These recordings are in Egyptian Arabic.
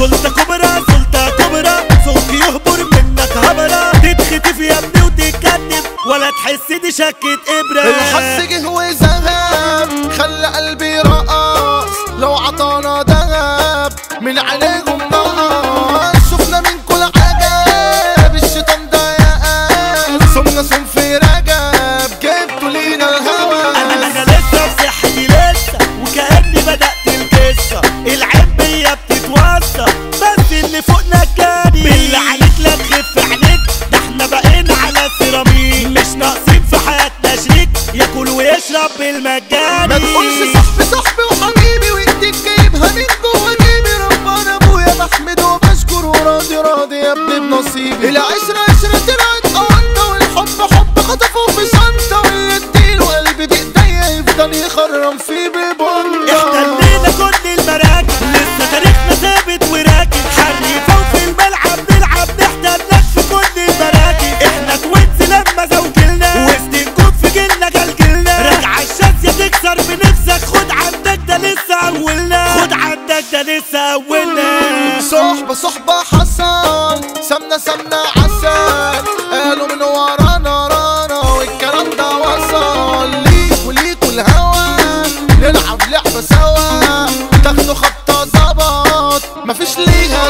سلطة كبرى سلطة كبرى صوت يهبر منك هبرة تتختف يا ابني وتتكتف ولا تحس دي شكة إبرة الحظ جه وذهب خلى قلبي رقص لو عطانا دهب من عينيهم نقص شفنا من كل حاجة الشيطان ده يأس صمنا صم في رجب جبتوا لينا الهوى انا انا لسه في صحتي لسه وكاني بدات القصه العين بيا بتتوسع بس اللي فوقنا كاني بالله عليك لا تخف عينيك ده احنا بقينا على سيراميك مش ناقصين في حياتنا شريك ياكل ويشرب بالمجاني ما تقولش صاحبي صاحبي وحبيبي وايديك جايبها من جوه جيبي ربنا ابويا بحمد وبشكر وراضي راضي يا ابني بنصيبي العشرة عشرة طلعت قوانطة والحب حب خطفه في شنطة واللي اديله قلبي بايديا يفضل يخرم فيه بالبنطة احتلينا كل المراكب لسه تاريخنا ثابت وراكب حريفة وفي الملعب نلعب نحتلك في كل المراكب احنا توينز لما زوجلنا وسط الكوب في جيلنا جلجلنا راجعة الشاذية تكسر بنفسك خد عندك ده لسه اولنا خد عندك ده لسه اولنا صحبة صحبة حصل سمنة سمنة عسل قالوا من ورانا رانا والكلام ده وصل ليك وليك والهوى نلعب لعبة سوا تاخدوا خبطة ظبط مفيش ليها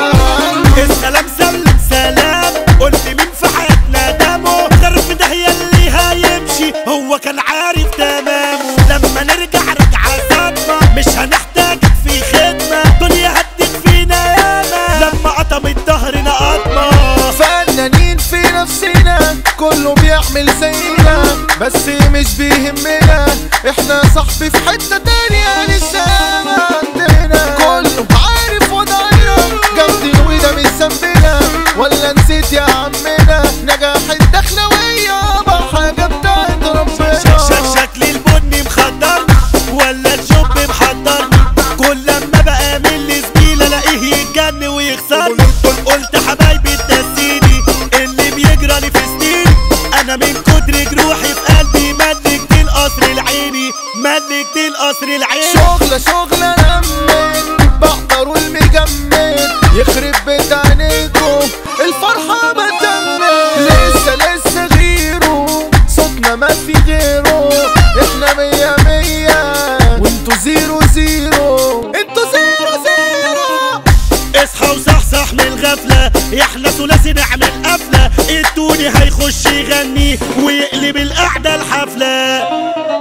دوا السلام سلم سلام قلت مين في حياتنا دمه ظرف ده هي اللي هيمشي هو كان عارف تمامه لما نرجع رجعة صدمة مش هنحتاجك في خدمة دنيا هدت فينا ياما لما قطمت ظهرنا قطمة فنانين في نفسنا كله بيعمل زينا بس مش بيهمنا احنا صاحبي في حتة تانية لسه ما عندنا كله عارف وضعنا جامدين وده مش ذنبنا ولا نسيت يا عمنا نجاح الدخلوية بقى حاجة بتاعت ربنا شك شكل البني مخدرني ولا الجب محضرني كل لما بقى من زميل الاقيه يتجن ويخسرني قلت حبايبي تنسيني اللي بيجرى لي في سنين انا من كتر جروحي في قلبي ملكت القصر العيني ملكت القصر العيني شغلة شغلة لمت بحضر والمجمد يخرب بيت عينيكو الفرحة ما تمت لسه لسه غيره صوتنا ما في غيره احنا مية مية وانتو زيرو زيرو انتو زيرو زيرو اصحى وصحصح من الغفلة احنا ثلاثي نعمل قفلة التوني هيخش يغني ويقلب القعدة الحفلة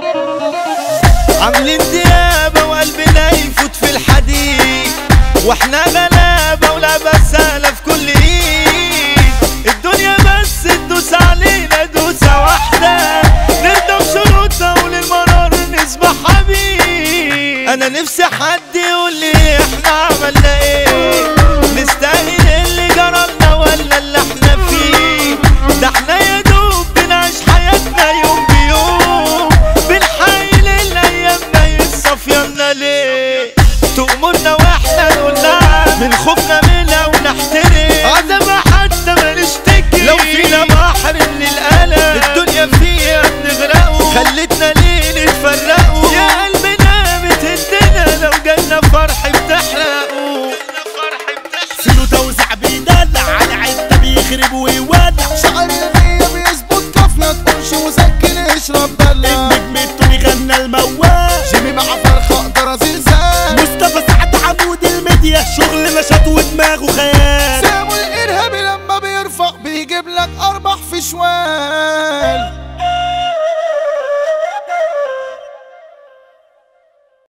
عاملين ديابة وقلبنا يفوت في الحديد واحنا غلابة ولعبة سهلة في كل ايد الدنيا بس تدوس علينا دوسة واحدة نرضى بشروطها وللمرار نسبح حبيب انا نفسي حد يقول لي احنا عملنا ايه نستاهل اللي جرالنا ولا اللي احنا فيه ده احنا يا دوب بنعيش حياتنا يوم بيوم بنحايل الايام ما يتصفينا ليه تأمرنا واحنا نقول نعم من خوفنا منها ونحترم عدم حتى ما نشتكي لو فينا بحر من القلق الدنيا فيها بنغرقه خلتنا ليه نتفرقوا يا قلبنا بتهدنا لو جالنا فرح بتحرقه فيلو توزع بيدلع على عدة بيخرب ويولع شعر النية بيظبط كفلة تقولش وسكن اشرب بلا النجم التوني غنى الموال جيمي مع فرخة اقدر ازيزان مصطفى سعد عمود الميديا شغل نشاط ودماغه خيال سامو الارهابي لما بيرفع بيجيب لك اربح في شوال